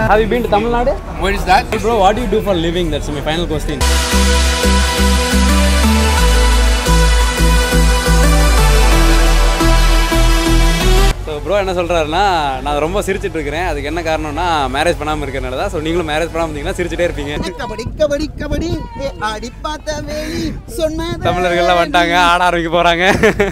have you been to Tamil Nadu? Where is that? Bro, what do you do for living? That's my final question. So bro என்ன சொல்கிறாருன்னா நான் ரொம்ப சிரிச்சிட்டு இருக்கிறேன் அதுக்கு என்ன காரணம்னா மேரேஜ் பண்ணாமல் இருக்கிறனால தான் ஸோ நீங்களும் மேரேஜ் பண்ணாமல் இருந்தீங்கன்னா சிரிச்சிட்டே இருப்பீங்க கபடி கபடி கபடி ஏ, ஆடி பார்த்த வேலி சொன்ன தமிழர்கள்லாம் வந்துட்டாங்க ஆட ஆரம்பிக்க போகிறாங்க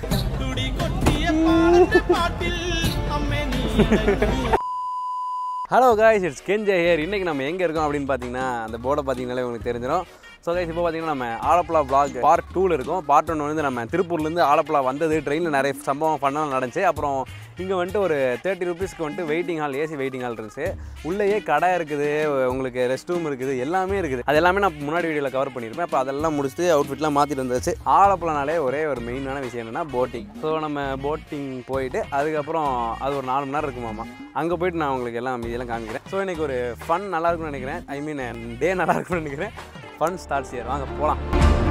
ஹலோ காய்ஸ் இட்ஸ் கெஞ்சே ஹேர் இன்றைக்கி நம்ம எங்கே இருக்கோம் அப்படின்னு பார்த்தீங்கன்னா அந்த போர்டை பார்த்தீங்கனாலே உங்களுக்கு தெரிஞ்சிடும் ஸோ கைஸ் இப்போ பார்த்தீங்கன்னா நம்ம ஆலப்புழா vlog பார்ட் டூவில் இருக்கோம் பார்ட் ஒன் வந்து நம்ம திருப்பூர்லேருந்து ஆலப்புழா வந்தது ட்ரெயினில் நிறைய சம்பவம் பண்ணலாம் நடந்துச்சு அப்புறம் இங்கே வந்துட்டு ஒரு தேர்ட்டி ருபீஸ்க்கு வந்துட்டு waiting hall AC waiting hall இருந்துச்சு உள்ளேயே கடை இருக்குது உங்களுக்கு ரெஸ்ட் ரூம் இருக்குது எல்லாமே இருக்குது அது எல்லாமே நான் முன்னாடி வீடியோவில் கவர் பண்ணியிருப்பேன் அப்போ அதெல்லாம் முடிச்சுட்டு அவுட்ஃபிட்லாம் மாற்றிட்டு வந்துச்சு ஆலப்புழானாலே ஒரே ஒரு மெயினான விஷயம் என்னென்னா போட்டிங் ஸோ நம்ம போட்டிங் போயிட்டு அதுக்கப்புறம் அது ஒரு நாலு மணி நேரம் இருக்குமாமா அங்கே போயிட்டு நான் உங்களுக்கு எல்லாம் இதெல்லாம் காமிக்கிறேன் ஸோ எனக்கு ஒரு ஃபன் நல்லா இருக்கும்னு நினைக்கிறேன் ஐ மீன் டே நல்லா இருக்கும்னு நினைக்கிறேன் ஃபன் ஸ்டார்ட்ஸ் இயர் வாங்க போகலாம்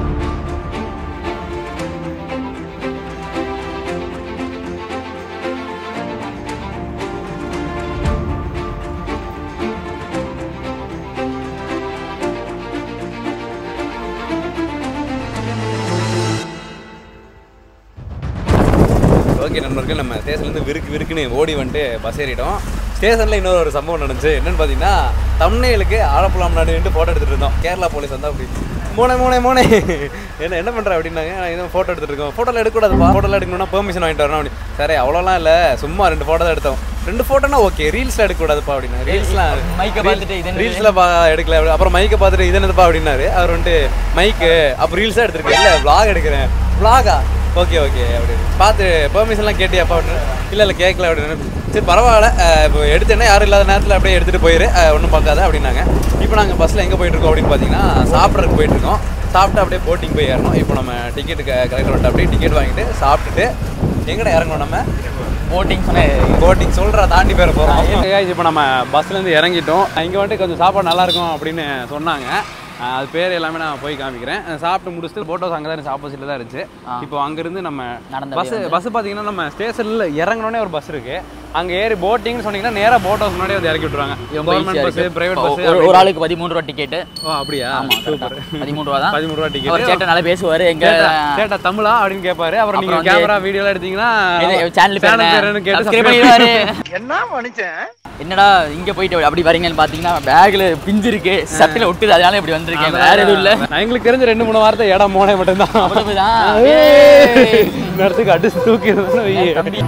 ஓகே நண்பர்கள் நம்ம ஸ்டேஷன்லேருந்து விருக்கு விருக்குன்னு ஓடி வந்துட்டு பஸ் ஏறிட்டோம் ஸ்டேஷனில் இன்னொரு ஒரு சம்பவம் நடந்துச்சு என்னன்னு பார்த்தீங்கன்னா தமிழ்நேலுக்கு ஆலப்புழா முன்னாடி ஃபோட்டோ எடுத்துகிட்டு இருந்தோம் கேரளா போலீஸ் வந்தா அப்படி மூணே மூணே மூணே என்ன என்ன பண்ணுற அப்படின்னாங்க நான் இன்னும் ஃபோட்டோ எடுத்துட்டு இருக்கோம் ஃபோட்டோவில் எடுக்கக்கூடாதுப்பா ஃபோட்டோவில் எடுக்கணும்னா பெர்மிஷன் வாங்கிட்டு வரணும் அப்படி சரி அவ்வளோலாம் இல்லை சும்மா ரெண்டு ஃபோட்டோ தான் எடுத்தோம் ரெண்டு ஃபோட்டோனா ஓகே ரீல்ஸில் எடுக்கக்கூடாதுப்பா அப்படின்னா ரீல்ஸ்லாம் மைக்கை பார்த்துட்டு இது என்னது? ரீல்ஸில் பா எடுக்கல அப்படி- அப்புறம் மைக்கை பார்த்துட்டு இது என்னதுப்பா அப்படின்னாரு அவர் வந்துட்டு மைக்கு அப்புறம் ரீல்ஸாக எடுத்திருக்கேன் இல்லை vlog எடுக்கிறேன் vlog-ஆ ஓகே ஓகே அப்படின்னு பார்த்து பெர்மிஷன்லாம் கேட்டியாப்பா அப்படின்னு இல்லை இல்லை கேட்கல அப்படின்னு சரி பரவாயில்ல அஹ் இப்போ எடுத்தேன்னா யாரும் இல்லாத நேரத்தில் அப்படியே எடுத்துகிட்டு போயிரு ஒன்றும் பார்க்காத அப்படின்னாங்க இப்போ நாங்கள் பஸ்ஸில் எங்கே போயிட்டுருக்கோம் அப்படின்னு பார்த்தீங்கன்னா சாப்பிட்றதுக்கு போயிட்டுருக்கோம் சாப்பிட்டு அப்படியே போட்டிங் போய் ஏறணும் இப்போ நம்ம டிக்கெட்டு கலெக்டர் வந்துட்டு அப்படியே டிக்கெட் வாங்கிட்டு சாப்பிட்டுட்டு எங்கடா இறங்கணும் நம்ம போட்டிங் சொன்னேன் போட்டிங் சொல்கிறா தாண்டி பேர போகிறோம் இப்போ நம்ம பஸ்லேருந்து இறங்கிட்டோம் இங்கே வந்துட்டு கொஞ்சம் சாப்பாடு நல்லா இருக்கும் அப்படின்னு சொன்னாங்க அஹ் அது பேர் எல்லாமே நான் போய் காமிக்கிறேன் அஹ் சாப்பிட்டு முடிச்சுட்டு போட்டோஸ் அங்கே தான் இருந்துச்சு ஆப்போசிட்டில் தான் இருந்துச்சு இப்போ அங்கேருந்து நம்ம நடந்து பஸ் பஸ் பார்த்தீங்கன்னா நம்ம ஸ்டேஷனில் இறங்கினோடனே ஒரு பஸ் இருக்குது அங்கே ஏறி போட்டிங்னு சொன்னீங்கன்னா நேராக போட் ஹவுஸ் முன்னாடியே வந்து இறக்கி விட்ருவாங்க கவர்மெண்ட் பஸ் பிரைவேட் பஸ் ஒரு- ஒரு ஆளுக்கு பதிமூணு ரூபா டிக்கெட் ஓ அப்படியா சூப்பர் பதிமூணு ரூபா தான் பதிமூணு ரூபா அவர் டிக்கெட் சேட்டை நல்லா பேசுவாரு எங்க கேட்டா தமிழா அப்படின்னு கேட்பாரு அப்புறம் நீங்க அப்புறம் வந்து- கேமரா வீடியோலாம் எடுத்தீங்கன்னா சேனல் பேர் channel பேர் என்ன? கேட்டு Subscribe subscribe பண்ணிடுவாரு என்ன மனுஷன் என்னடா இங்க போயிட்டு அப்படி வரீங்கன்னு பாத்தீங்கன்னா பேக்ல பிஞ்சு இருக்கு சட்டையில ஒட்டுது அதனால இப்படி வந்திருக்கேன் வேற எதுவும் இல்ல நான் எங்களுக்கு தெரிஞ்ச ரெண்டு மூணு வார்த்தை இடம் மோனே மட்டும்தான் அவ்வளவுதான் ஏய், இந்த இடத்துக்கு அடிச்சு தூக்கி தம்பி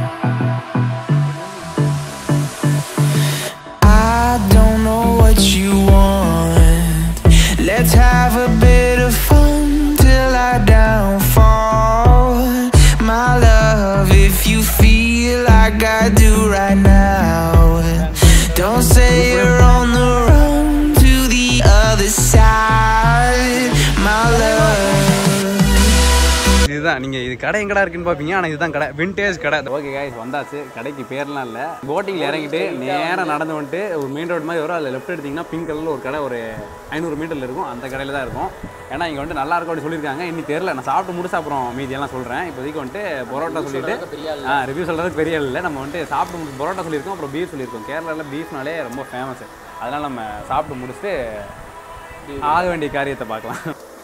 I don't know what you want. Let's have a bit of fun till I downfall. My love, if you feel like I do right now, don't say you're on the run to the other side. My love. இதுதான் நீங்க இது கடை எங்கடா இருக்குன்னு பாப்பீங்க ஆனா இதுதான் கடை விண்டேஜ் கடை ஓகே கைஸ் வந்தாச்சு கடைக்கு பேர்லாம் இல்ல போட்டிங்ல இறங்கிட்டு நேரா நடந்து வந்துட்டு ஒரு மெயின் ரோடு மாதிரி வரும் அதுல லெஃப்ட் எடுத்தீங்கன்னா பிங்க் கலர்ல ஒரு கடை ஒரு ஐநூறு மீட்டர்ல இருக்கும் அந்த கடையில தான் இருக்கும் ஏன்னா இங்க வந்துட்டு நல்லா இருக்கும் அப்படின்னு சொல்லியிருக்காங்க இன்னி தெரியல நான் சாப்பிட்டு முடிச்சு அப்புறம் மீதி எல்லாம் சொல்றேன் இப்போதைக்கு வந்துட்டு பரோட்டா சொல்லிட்டு ரிவ்யூ சொல்றதுக்கு பெரிய ஆள் இல்லை நம்ம வந்துட்டு சாப்பிட்டு முடிச்சு பரோட்டா சொல்லியிருக்கோம் அப்புறம் பீஃப் சொல்லியிருக்கோம் கேரளாவில் பீஃப்னாலே ரொம்ப ஃபேமஸ் அதனால நம்ம சாப்பிட்டு முடிச்சுட்டு ஆக வேண்டிய காரியத்தை பார்க்கலாம்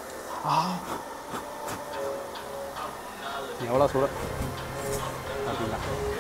எவ்வளோ சுட பார்த்தீங்களா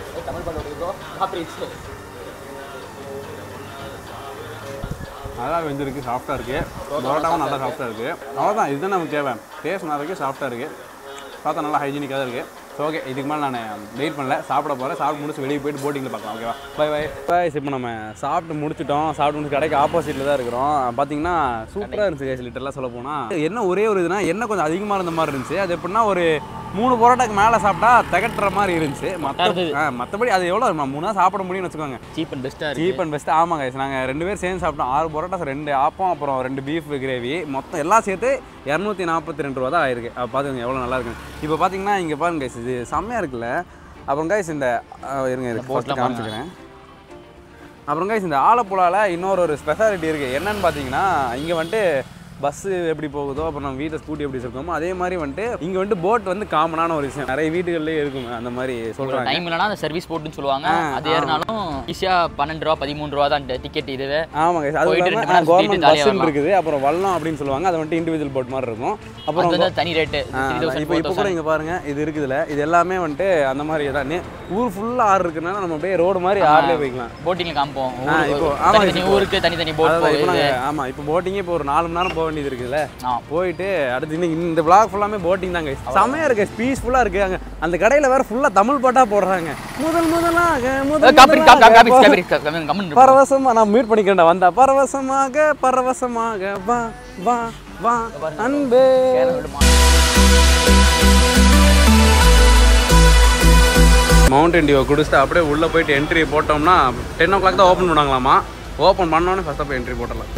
நல்லா வெந்திருக்கு சாஃப்டாக இருக்குது பரோட்டாவும் நல்லா சாஃப்டாக இருக்குது அவ்வளோதான் இதுதான் நமக்கு தேவை டேஸ்ட் நல்லா இருக்குது சாஃப்டாக இருக்குது பார்த்தா நல்லா ஹைஜீனிக்காக தான் இருக்குது ஸோ ஓகே இதுக்கு மேலே நான் வெயிட் பண்ணல சாப்பிட போகிறேன் சாப்பிட்டு முடிச்சு வெளியே போயிட்டு போட்டிங்கில் பார்க்கலாம் ஓகேவா பை பை பாய்ஸ் இப்போ நம்ம சாப்பிட்டு முடிச்சிட்டோம் சாப்பிட்டு முடிச்சு கடைக்கு ஆப்போசிட்டில் தான் இருக்கிறோம் பார்த்தீங்கன்னா சூப்பராக இருந்துச்சு கேஸ் லிட்டர்லாம் சொல்ல போனால் என்ன ஒரே ஒரு இதுனா என்ன கொஞ்சம் அதிகமாக இருந்த மாதிரி இருந்துச்சு அது எப்படின்னா ஒரு மூணு பரோட்டாக்கு மேலே சாப்பிட்டா திகட்டுற மாதிரி இருந்துச்சு மற்ற இருந்தது. மற்றபடி அது எவ்வளோ மூணு தான் சாப்பிட முடியும்னு வச்சுக்கோங்க சீப் அண்ட் பெஸ்டா இருக்கு சீப் அண்ட் பெஸ்ட் ஆமாங்க guys. நாங்கள் ரெண்டு பேரும் சேர்ந்து சாப்பிட்டோம் ஆறு பரோட்டா ரெண்டு ஆப்பம் அப்புறம் ரெண்டு பீஃப் கிரேவி மொத்தம் எல்லாம் சேர்த்து இரநூத்தி நாற்பத்தி ரெண்டு ரூபா தான் ஆயிருக்கு அப்போ பார்த்துங்க எவ்வளோ நல்லா இருக்கு இப்போ பார்த்தீங்கன்னா இங்கே பாருங்க guys, இது செம்மையாக இருக்குல்ல அப்புறம் கைஸ் இந்த அஹ், இருங்க இருக்கு boat போஸ்ட்டில் லாம் காமிச்சுக்கிறேன் அப்புறம் கைஸ் இந்த ஆலப்புழாவில் இன்னொரு ஒரு ஸ்பெஷாலிட்டி இருக்குது என்னன்னு பார்த்தீங்கன்னா இங்கே வந்துட்டு பஸ் எப்படி போகுதோ அப்புறம் நம்ம வீட்டில் ஸ்கூட்டி எப்படி இருக்கோமோ அதே மாதிரி வந்துட்டு இங்கே வந்துட்டு போட் வந்து காமனான ஒரு விஷயம் நிறைய வீடுகள்லேயே இருக்கும் அந்த மாதிரி சொல்கிறாங்க டைம் இல்லைனா அந்த சர்வீஸ் போட்டுன்னு சொல்லுவாங்க அது ஏறினாலும் ஈஸியா பன்னெண்டு ரூபா பதிமூணு ரூபா தான் டிக்கெட் இதுவே ஆமாங்க அது போயிட்டு ரெண்டு இல்லாமல் மணி நேரம் கவர்மெண்ட் சுத்திட்டு பஸ்ஸுன்னு ஜாலியா இருக்குது அப்புறம் வல்லம் அப்படின்னு சொல்லுவாங்க அது வந்துட்டு இண்டிவிஜுவல் போட் மாதிரி இருக்கும் அது அப்புறம் வந்து தனி ரேட்டு ஆ, இப்போ இப்போ கூட இங்கே பாருங்க இது இருக்குதுல்ல இது எல்லாமே வந்துட்டு அந்த மாதிரி தான் நே- ஊர் ஃபுல்லாக ஆறு இருக்குனால நம்ம அப்படியே ரோடு மாதிரி ஆறுலேயே போய்க்கலாம் போட்டிங்ல காமிப்போம் ஆ, ஊரு- இப்போ- ஒரு ஆமா, தனித்தனி இப்போ- ஊருக்கு தனித்தனி போட் அதான் இப்போ போகுது நாங்கள் ஆமாம் இப்போ போட்டிங்கே இப்போ ஒரு நாலு மணி நேரம் போக வேண்டியது இருக்குதுல்ல ஆ. போயிட்டு அடுத்து இன்னைக்கு இந்த vlog ஃபுல்லாமே போட்டிங் தாங்க செமையாக இருக்கு பீஸ்ஃபுல்லாக இருக்கு அங்கே அந்த கடையில் வேற ஃபுல்லாக தமிழ் பாட்டாக போடுறாங்க முதல் முதலாக முதல் காப்பி காப்பி முதலாக காப்பி போ- காப்பி கம்மன் கம்மன் பரவசமா நான் மியூட் பண்ணிக்கிறேன் வந்தா பரவசமாக பரவசமாக வா வா வா அன்பே மவுண்டன் டியூ குடிச்சிட்டு அப்படியே உள்ளே போயிட்டு என்ட்ரி போட்டோம்னா டென் ஓ கிளாக் தான் ஓப்பன் பண்ணுவாங்களாமா ஓப்பன் பண்ணோன்னே ஃபஸ்ட்டாக போய் என்ட்ரி போட்டுடலாம்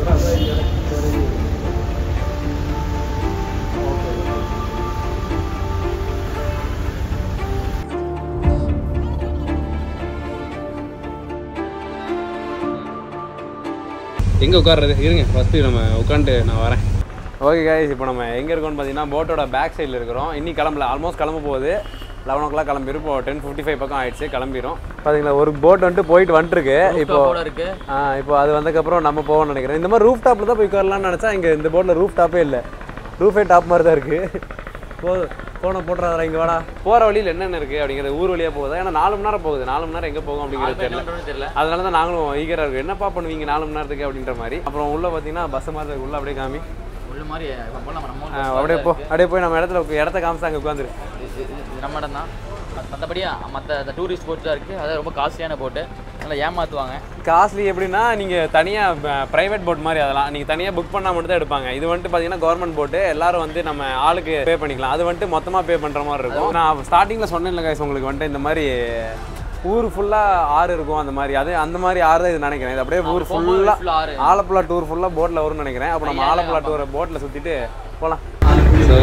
எங்கே உட்கார்றது இருங்க ஃபஸ்ட்டு நம்ம உட்காந்துட்டு நான் வரேன் ஓகே guys இப்போ நம்ம எங்கே இருக்கோம்னு பார்த்தீங்கன்னா போட்டோட பேக் சைடில் இருக்கிறோம் இன்னி கிளம்பல ஆல்மோஸ்ட் கிளம்ப போகுது லெவன் ஓ கிளாக் கிளம்பிரும் இப்போ டென் ஃபிஃப்டி ஃபைவ் பக்கம் ஆயிடுச்சு கிளம்பிரும் பார்த்தீங்களா ஒரு போட் வந்துட்டு போயிட்டு வந்துட்டுருக்கு இப்போ போல இருக்கு ஆ இப்போ அது வந்ததுக்கப்புறம் நம்ம போவோம்னு நினைக்கிறேன் இந்த மாதிரி ரூஃப் டாப்பில் தான் போய் உட்காரலாம்னு நினச்சா இங்கே இந்த போட்டில் ரூஃப் டாப்பே இல்லை ரூஃபே டாப் மாதிரி தான் இருக்குது போ போன போட்டுறாதா இங்கே வாடா போகிற வழியில் என்னென்ன இருக்குது அப்படிங்கிறது ஊர் வழியாக போகுதா ஏன்னா நாலு மணி நேரம் போகுது நாலு மணி நேரம் எங்கே போகும் அப்படிங்கிறது தெரியல என்னன்னு தெரியல அதனால தான் நாங்களும் ஈகராக இருக்கும் என்னப்பா பண்ணுவீங்க நாலு மணி நேரத்துக்கு அப்படின்ற மாதிரி அப்புறம் உள்ளே பார்த்தீங்கன்னா பஸ் மாதிரி இருக்கு. உள்ள அப்படியே காமி உள்ள மாதிரி போலாம் நம்ம ஆ, அப்படியே போ அப்படியே போய் நம்ம இடத்துல உட்கா- இடத்த காமிச்சு அங்கே உட்காந்துரு இது- இது- இது நம்ம இடம் தான் மற்றபடி மற்ற அந்த டூரிஸ்ட் போட் தான் இருக்குது அது ரொம்ப காஸ்ட்லியான போட்டு நல்லா ஏமாற்றுவாங்க காஸ்ட்லி எப்படின்னா நீங்கள் தனியாக ப்ரைவேட் போட் மாதிரி அதெல்லாம் நீங்கள் தனியாக புக் பண்ணால் மட்டும் தான் எடுப்பாங்க இது வந்துட்டு பார்த்தீங்கன்னா கவர்மெண்ட் போட்டு எல்லாரும் வந்து நம்ம ஆளுக்கு பே பண்ணிக்கலாம் அது வந்துட்டு மொத்தமாக பே பண்ணுற மாதிரி இருக்கும் நான் ஸ்டார்டிங்கில் சொன்னேன்ல guys உங்களுக்கு வந்துட்டு இந்த மாதிரி ஊர் ஃபுல்லாக ஆறு இருக்கும் அந்த மாதிரி அது அந்த மாதிரி ஆறு தான் இது நினைக்கிறேன் இது அப்படியே ஊர் போகும்போது full ஃபுல்லாக ஆறு. ஆலப்புழா டூர் ஃபுல்லாக போட்டில் வரும்னு நினைக்கிறேன் அப்போ நம்ம ஐயா, ஆலப்புழா ஆமா. டூரை போட்டில் சுற்றிட்டு போகலாம் ஸோ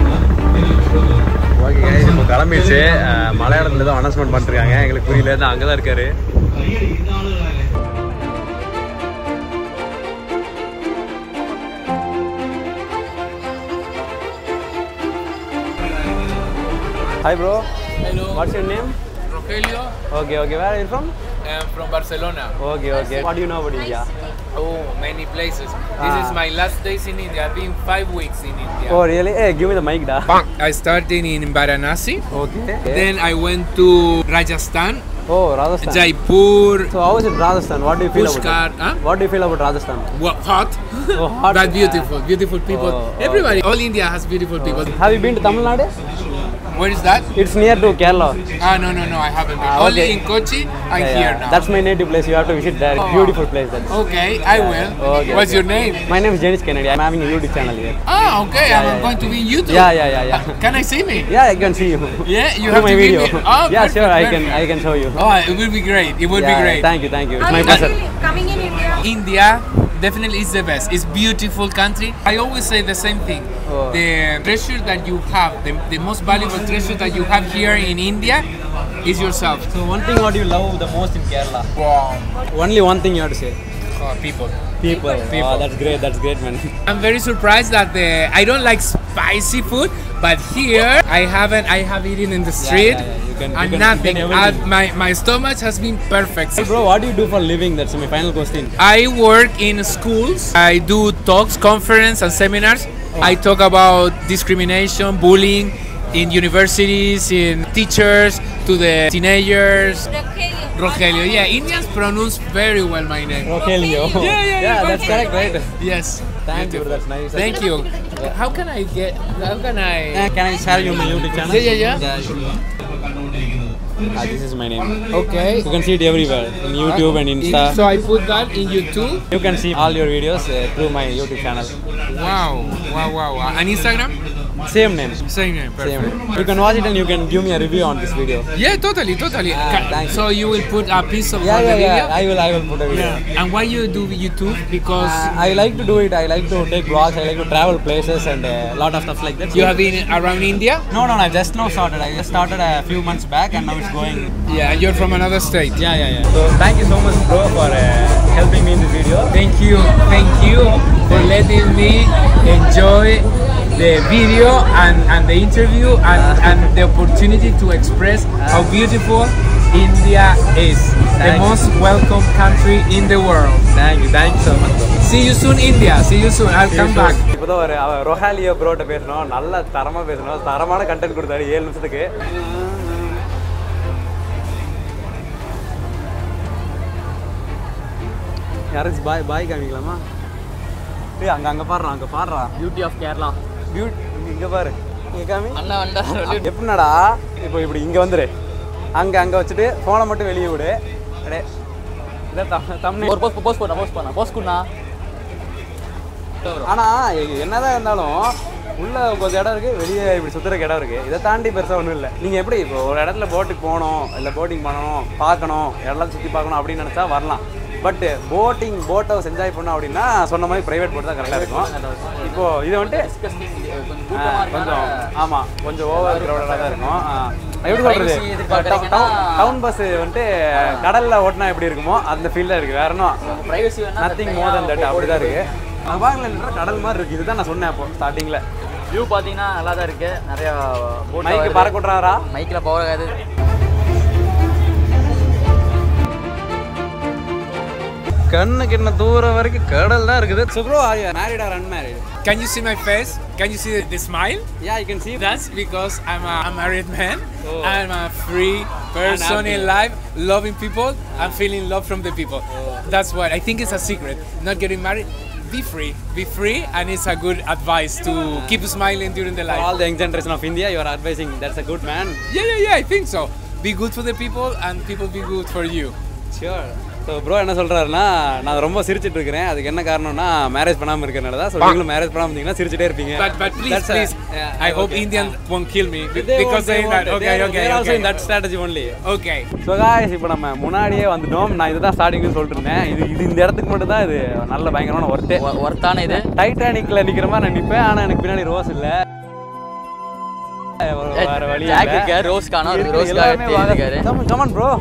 ஓகே இப்போ கிளம்பிடுச்சு அஹ், மலையாளத்துல தான் அனௌன்ஸ்மெண்ட் பண்ணிருக்காங்க எங்களுக்கு புரியல தான் அங்கே தான் இருக்காரு Hi bro. Hello, What's your name? Rogelio. Okay, okay. Where are you from? I'm from Barcelona. Okay, okay. What do you know about India? Oh, many places. This Ah. is my last days in India. I've been five weeks in India. Oh really? Hey, give me the mic da. I started in Varanasi. Okay. Then I went to Rajasthan, Oh, Rajasthan. Jaipur, So how is it Rajasthan? What do you feel about Pushkar. it? Huh? What do you feel about Rajasthan? What, hot, Oh, hot. but beautiful. Beautiful people. Oh, oh. Everybody. All India has beautiful people. Have you been to Tamil Nadu? Where is that? It's near to Kerala. Ah, no, no, no. I haven't been. Ah, Only okay. in Kochi. I'm Yeah, here yeah. now. That's my native place. You have to visit there. Oh. Beautiful place. That's. okay. I will. Okay, What's okay. your name? My name is Janice Kennedy. I'm having a YouTube channel here. Ah, okay. Yeah, I'm yeah, going to be in YouTube. Yeah, yeah, yeah, yeah. Ah, Can I see me? Yeah, I can see you. Yeah, you Through have my to video. give me. Oh, yeah, perfect, sure. I can. perfect. I can show you. Oh, it will be great. It would Yeah, be great. Thank you. Thank you. It's How my is pleasure. it coming in India? India definitely is the best. It's beautiful country. I always say the same thing. Oh. The treasure that you have, the, the most valuable treasure that you have here in India is yourself. So one thing what you love the most in Kerala? Wow. Only one thing you have to say. Uh, people. People. People. Oh, that's great. That's great, man. I'm very surprised that the I don't like spicy food, but here I haven't. I have eaten in the street yeah, yeah. You can- you and can- you nothing. can everything. Uh, my my stomach has been perfect. Hey, bro, what do you do for a living? That's my final question. I work in schools. I do talks, conference, and seminars. I talk about discrimination, bullying in universities, in teachers, to the teenagers. Rogelio, yeah, Indians pronounce very well my name. Rogelio. Yeah, yeah, yeah, yeah that's perfect. correct, right? Yes. Thank you, beautiful. that's nice. Thank you. How can I get? How can I? Uh, can I share you my YouTube channel? Yeah, yeah, yeah. sure. Ah, this is my name. Okay. You can see it everywhere in YouTube and Insta. So I put that in YouTube. You can see all your videos uh, through my YouTube channel. Wow, wow, wow, wow. And Instagram? Same name Same name. Perfect. Same name you can watch it and you can give me a review on this video Yeah, totally, totally. Ah, Ca- thanks. so you will put a piece of yeah the yeah video. yeah I will I will put a video Yeah. And why you do YouTube? Because Uh, I like to do it. I like to take vlogs. I like to travel places and a lot of stuff like that. you have been around India. No, no, no. I just now started. I just started a few months back, and now it's going. Yeah, and you're from another state. Yeah, yeah, yeah. So thank you so much, bro, for uh, helping me in this video. Thank you, thank you for letting me enjoy the video and, and the interview and, and the opportunity to express how beautiful India is. The Thank you. most welcome country in the world. Thank you, thank you so much, bro. See you soon, India. See you soon. I'll come back. இப்போதான் ஒரு அவ ரொஹாலியோ ப்ரோட்ட பேசணும் நல்ல தரமாக பேசணும் தரமான content கொடுத்தாரு ஏழு நிமிஷத்துக்கு யாராச்சும் பாய் பாய் காமிக்கலாமா ஏய் அங்கே அங்கே பாடுறான் அங்கே பாடுறான் பியூட்டி ஆஃப் கேரளா பியூட் இங்கே பாரு இங்கே காமி அண்ணா வந்தா எப்படின்னாடா இப்போ இப்படி இங்கே வந்துரு அங்கே அங்கே வச்சுட்டு ஃபோனை மட்டும் வெளியே விடு அடே இதான் தமிழ் ஒரு போஸ்ட் போஸ்ட் பண்ண போஸ்ட் பண்ண போஸ்ட் பண்ணா ஆனால் என்னதான் இருந்தாலும் உள்ள கொஞ்சம் இடம் இருக்குது வெளியே இப்படி சுற்றுறக்கு இடம் இருக்குது இதை தாண்டி பெருசாக ஒன்றும் இல்லை நீங்கள் எப்படி இப்போ ஒரு இடத்துல போட்டுக்கு போகணும் இல்லை போட்டிங் பண்ணணும் பார்க்கணும் எல்லாம் சுற்றி பார்க்கணும் அப்படின்னு நினச்சா வரலாம் பட்டு போட்டிங் போட் ஹவுஸ் என்ஜாய் பண்ணோம் அப்படின்னா சொன்ன மாதிரி ப்ரைவேட் போட் தான் கரெக்டாக இருக்கும் இப்போ இது வந்துட்டு கொஞ்சம் ஆ, கூட்டமா கொஞ்சம் இருக்கனால ஆமாம் கொஞ்சம் ஓவர் க்ரௌடடாக தான் இருக்கும் ஆ, எப்படி Privacy சொல்கிறது எதிர்பார்க்கறீங்கன்னா- டவுன் பஸ் வந்துட்டு கடலில் ஓட்டினா எப்படி இருக்குமோ அந்த ஃபீல்டில் இருக்குது வேற ஒன்றும் பிரைவசி வேணா நத்திங் மோர் தன் தட் அப்படி தான் இருக்குது அபாங்கில் கடல் மாதிரி இருக்குது இதுதான் நான் சொன்னேன் அப்போ ஸ்டார்டிங்கில் வியூ பாத்தீங்கன்னா நல்லா தான் இருக்கு நிறைய boat மைக்கு வருது. பறக்க விட்றாரா மைக்ல போகாது கண்ணுக்கு என்ன தூரம் வரைக்கும் கடல் தான் இருக்குது so bro married or unmarried Can you see my face? Can you see the smile? Yeah you can see That's because I'm a, a married man. Oh. I'm a free person happy. in life, loving people and feeling love from the people. That's what I think it's a secret. Not getting married. Be free. Be free, and it's a good advice to keep smiling during the life. all the young generation of India, you are advising that's a good man. Yeah, yeah, yeah. I think so. Be good for the people, and people be good for you. Sure. So bro என்ன சொல்கிறாருன்னா நான் ரொம்ப சிரிச்சிட்டு இருக்கிறேன் அதுக்கு என்ன காரணம்னா marriage பண்ணாமல் இருக்கிறனால தான் ஸோ நீங்களும் மேரேஜ் பண்ணாமல் இருந்தீங்கன்னா சிரிச்சிட்டே இருப்பீங்க But but please, That's a- please. yeah, I hope okay. Indian won't kill me be- They because won't, they saying that. won't. Okay, They are- okay, they are also in okay. that strategy only. Okay. So guys இப்போ நம்ம முன்னாடியே வந்துட்டோம் நான் இதுதான் ஸ்டார்டிங்னு சொல்லிட்டு இருந்தேன் இது இது இந்த இடத்துக்கு மட்டும் தான் இது நல்ல பயங்கரமான ஒர்த்து ஒர்த்தான இது டைட்டானிக்ல நிக்கிற மாதிரி நான் நிப்பேன் ஆனா எனக்கு பின்னாடி ரோஸ் இல்ல வேற வழி ஜாக் இருக்காரு, ரோஸ் காணோம், ரோஸ் இருக்காரு. கமான் ப்ரோ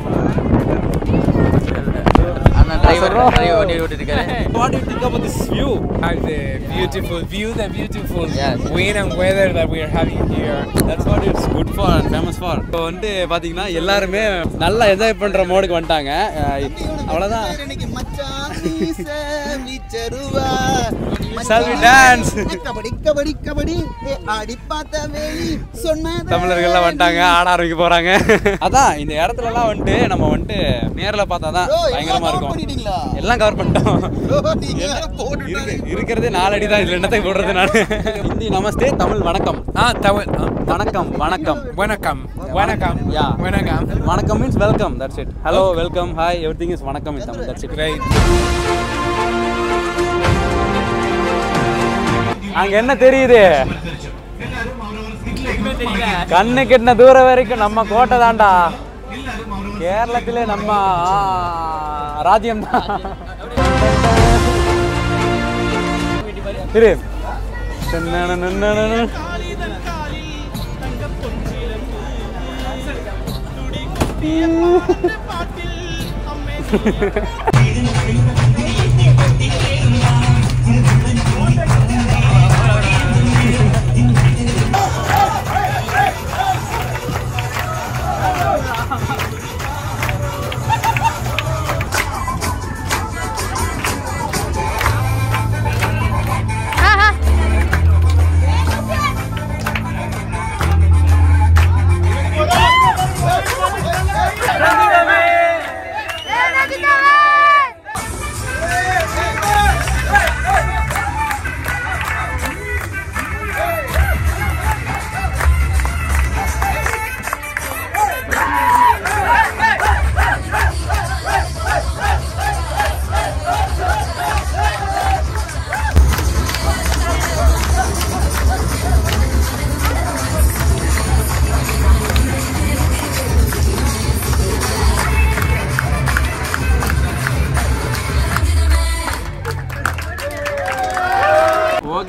அண்ணா டிரைவர் சொல்றோம். நிறைய வண்டி ஓட்டிட்டு இருக்காரு what you think about this view And the beautiful view, the beautiful Yes. wind and weather that we are having here. That's what it's good for and famous for இப்போ வந்து பாத்தீங்கன்னா எல்லாருமே நல்லா என்ஜாய் பண்ற மோடுக்கு வந்துட்டாங்க அஹ் அவ்வளவுதான் இன்னைக்கு மச்சான் மீச மிச்சருவா Shall we dance? Kabaddi kabaddi kabaddi ஏ, ஆடி பார்த்த வேலி சொன்ன தமிழர்கள்லாம் வந்துட்டாங்க ஆட ஆரம்பிக்க போறாங்க அதான் இந்த இடத்துல எல்லாம் வந்துட்டு நம்ம வந்துட்டு நேர்ல பார்த்தா தான் பயங்கரமா இருக்கும் பண்ணிட்டீங்களா எல்லாம் கவர் பண்ணிட்டோம் bro, நீங்க வேற போட்டுட்டாங்க. இருக்கு- இருக்கிறதே நாலு அடி தான் இதுல என்னத்தை போடுறது நான் ஹிந்தி நமஸ்தே தமிழ் வணக்கம் Ah, Tawel. Uh, வணக்கம் வணக்கம் Wanakam. Wanakam. Yeah. Wanakam. Vanakkam means welcome that's it hello welcome hi everything is vanakkam in Tamil that's it Great. அங்க என்ன தெரியுது கண்ணு கெட்டின தூரம் வரைக்கும் நம்ம கோட்டை தான்டா கேரளத்திலே நம்ம ஆ, ராஜ்யம் தான் இரு நன்னனனனனன.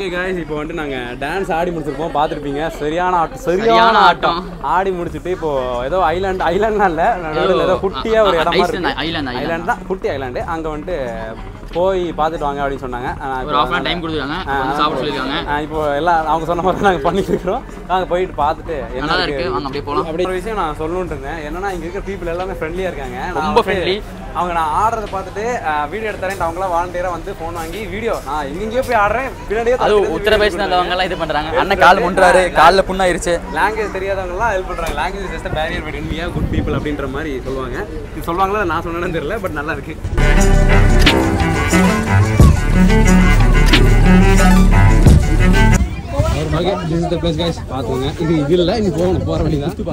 ஓகே guys இப்போ வந்துட்டு நாங்கள் டான்ஸ் ஆடி முடிச்சிருப்போம் பார்த்துருப்பீங்க சரியான ஆட்டம் சரியான சரியான ஆட்டம். ஆட்டம் ஆடி முடிச்சுட்டு இப்போ ஏதோ ஐலாண்ட் ஐலாண்ட்லாம் இல்லை நடுவில் ஏதோ குட்டியாக ஒரு ஆ, இடமா ஐஸ்லாந்து, இருக்கு ஐலாந்து, ஐலாந்து. ஐலாண்ட் தான் குட்டி ஐலாண்டு அங்கே வந்துட்டு போய் பார்த்துட்டு வாங்க அப்படின்னு சொன்னாங்க ஆனா, ஒரு இப்போ half an hour time கொடுத்துருக்காங்க. ஆ, வந்து சாப்பிட சொல்லிருக்காங்க. ஆ, இப்போ எல்லாம் அவங்க சொன்ன மாதிரி நாங்கள் பண்ணிட்டு இருக்கிறோம் நாங்கள் போயிட்டு பார்த்துட்டு என்ன நல்லா இருக்கு வாங்க அப்படியே போகலாம் அப்படி ஒரு விஷயம் நான் சொல்லணும்னு இருந்தேன் என்னன்னா இங்க இருக்கிற பீப்புள் எல்லாமே ஃப்ரெண்ட்லியா இருக்காங்க நான் ரொம்ப வந்து friendly. அவங்க நான் ஆடுறத பார்த்துட்டு வீடியோ எடுத்தரேன் அவங்களாம் வாலண்டியரா வந்து ஃபோன் வாங்கி வீடியோ நான் எங்கெங்கேயோ போய் ஆடுறேன் பின்னாடியே அது உத்தரப்பிரதேசம் இருந்தவங்க எல்லாம் இது பண்றாங்க அண்ணன் கால் முன்றாரு காலில் புண்ணாயிருச்சு லாங்குவேஜ் தெரியாதவங்க எல்லாம் ஹெல்ப் பண்றாங்க language just barrier but India good people அப்படின்ற மாதிரி சொல்லுவாங்க இது சொல்லுவாங்களா நான் சொன்னேன்னு தெரியல பட் நல்லா இருக்கு okay this is the place guys பாத்துங்க இது இது இல்ல இனி போகணும் போற வழி தான்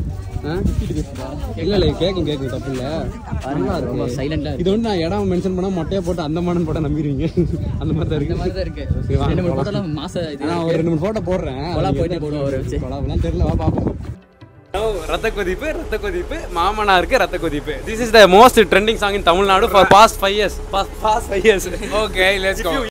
இல்ல இல்ல கேக்கும் கேக்கும் தப்பு இல்ல நல்லா இருக்கு சைலண்டா இது ஒன்று நான் இடம் மென்ஷன் பண்ணா மொட்டையா போட்டு அந்த மாடன் போட்டா நம்பிடுவீங்க அந்த மாதிரி தான் இருக்கு இருக்கு சரி, வாங்க, ரெண்டு மூணு போலாம். போட்டோலாம் மாச இது நான் ஒரு ரெண்டு மூணு போட்டோ போடுறேன் கொலா அதுக்கு போயிட்டு எந்த போடுவோம் ஒரு வச்சு. கொலாவெல்லாம் தெரியல வா பாப்போம் ரத்த கொதிப்பு ரத்த கொதிப்பு மாமனாருக்கு ரத்த கொதிப்பு this is the most trending song in Tamil Nadu for past five years past five years Okay, let's go.